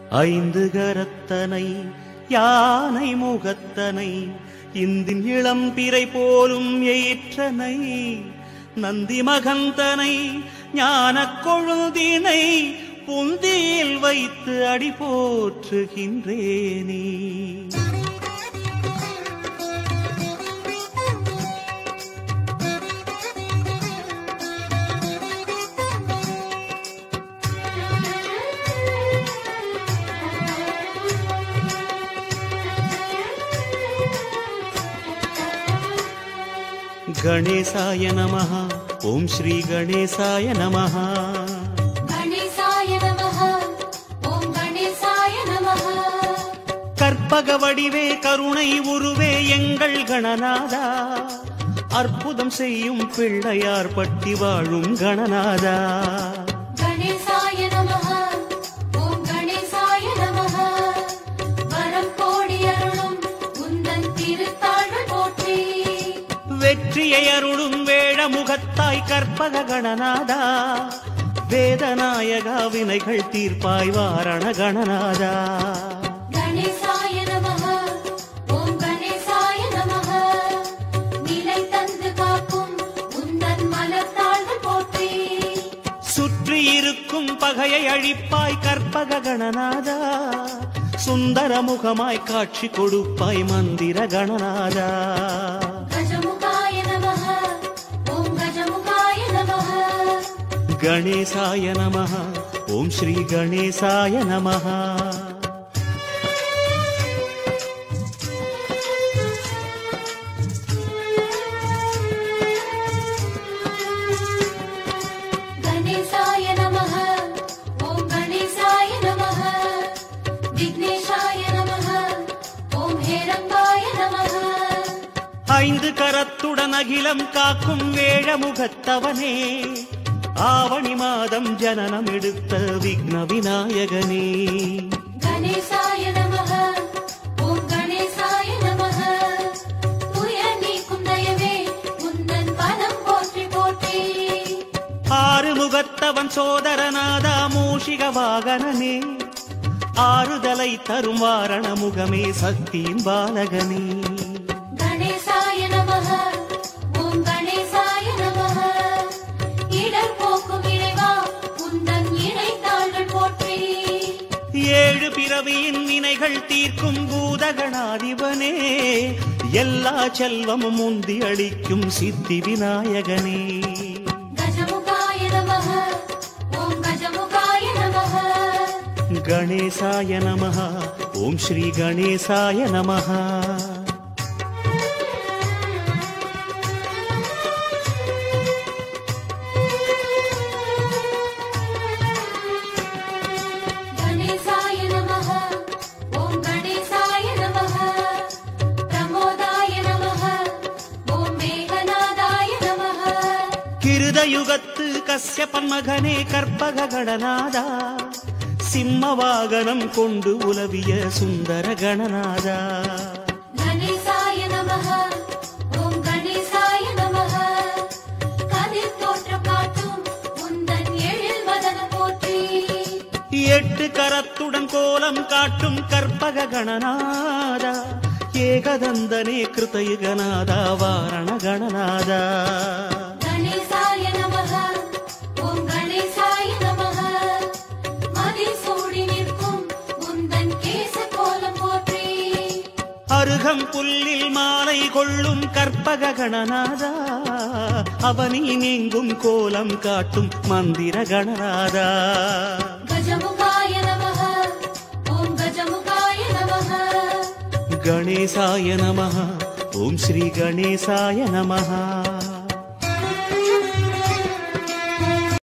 ஐந்து கரத்தனை யானை முகத்தனை இந்தின் இளம் பிறை போலும் எயிற்றனை நந்தி மகந்தனை ஞானக் கொழுந்தினை புந்தியில் வைத்து அடி போற்றுகின்றேனே गणेशाय नमः ॐ श्री गणेशाय नमः கணேசாய நமः ஓம் கணேசாய நமः கற்பக வடிவே கருணை உருவே எங்கள் கணநாதா அற்புதம் செய்யும் பிள்ளையார் பட்டி வாழும் கணநாதா கணேசாய நமः ஓம் கணேசாய நமः வரம் கோடி அருளும் உந்தன் திருத்தாள்கள் போற்றி வெற்றியை அருளும் வேழ முகத்தாய் கற்பக கணநாதா வேதநாயகா வினைகள் தீர்ப்பாய் வாரண கணநாதா கணேசாய நமः ஓம் கணேசாய நமः நிலை தந்து காக்கும் உந்தன் மலர்த்தாள்கள் போற்றி சுற்றி இருக்கும் பகையை அழிப்பாய் கற்பக கணநாதா சுந்தர முகமாய் காட்சி கொடுப்பாய் மந்திர கணநாதா கஜமுகாய நமः ஓம் கஜமுகாய நமः கணேசாய நமः ஓம் ஸ்ரீ கணேசாய நமः கணேசாய நமः ஓம் கணேசாய நமः விக்னேஷாய நமः ஓம் ஹேரங்காய நமः ஐந்து கரத்துடன் அகிலம் காக்கும் வேழ முகத்தவனே ஆவணி மாதம் ஜனனம் எடுத்த விக்ன விநாயகனே கணேசாய நமः ஓம் கணேசாய நமः துயர் நீக்கும் தயவே உந்தன் பதம் போற்றி போற்றி ஆறு முகத்தவன் சோதரநாதா மூஷிக வாகனனே ஆறுதலை தரும் வாரண முகமே சக்தியின் பாலகனே கணேசாய நமः ஓம் கணேசாய நமः இடர் போக்கும் இறைவா உந்தன் இணைத்தாள்கள் போற்றி ஏழு பிறவியின் வினைகள் தீர்க்கும் பூதகணாதிபனே எல்லா செல்வமும் முந்தி அளிக்கும் சித்தி விநாயகனே கஜமுகாய நமः ஓம் கஜமுகாய நமः கணேசாய நமः ஓம் ஸ்ரீ கணேசாய நமः கணேசாய நமः ஓம் கணேசாய நமः பிரமோதாய நமः ஓம் மேகநாதாய நமः கிருத யுகத்து கஸ்யபன் மகனே கற்பக கணநாதா சிம்ம வாகனம் கொண்டு உலவிய சுந்தர கணநாதா கணேசாய நமः ஓம் கணேசாய நமः கதிர் தோற்றம் காட்டும் உந்தன் எழில் வதனம் போற்றி எட்டு கரத்துடன் கோலம் காட்டும் கற்பக கணநாதா ஏகதந்தனே கிருதயுகநாதா வாரண கணநாதா கணேசாய நமः ஓம் கணேசாய நமः மதில் சூடி நிற்கும் உந்தன் கேச கோலம் போற்றி அருகம் புல்லில் மாலை கொள்ளும் கற்பக கணநாதா அவனி நீங்கும் கோலம் காட்டும் மந்திர கணநாதா கஜமுகாய நமः ஓம் கஜமுகாய நமः கணேசாய நமः ஓம் ஸ்ரீ கணேசாய நமः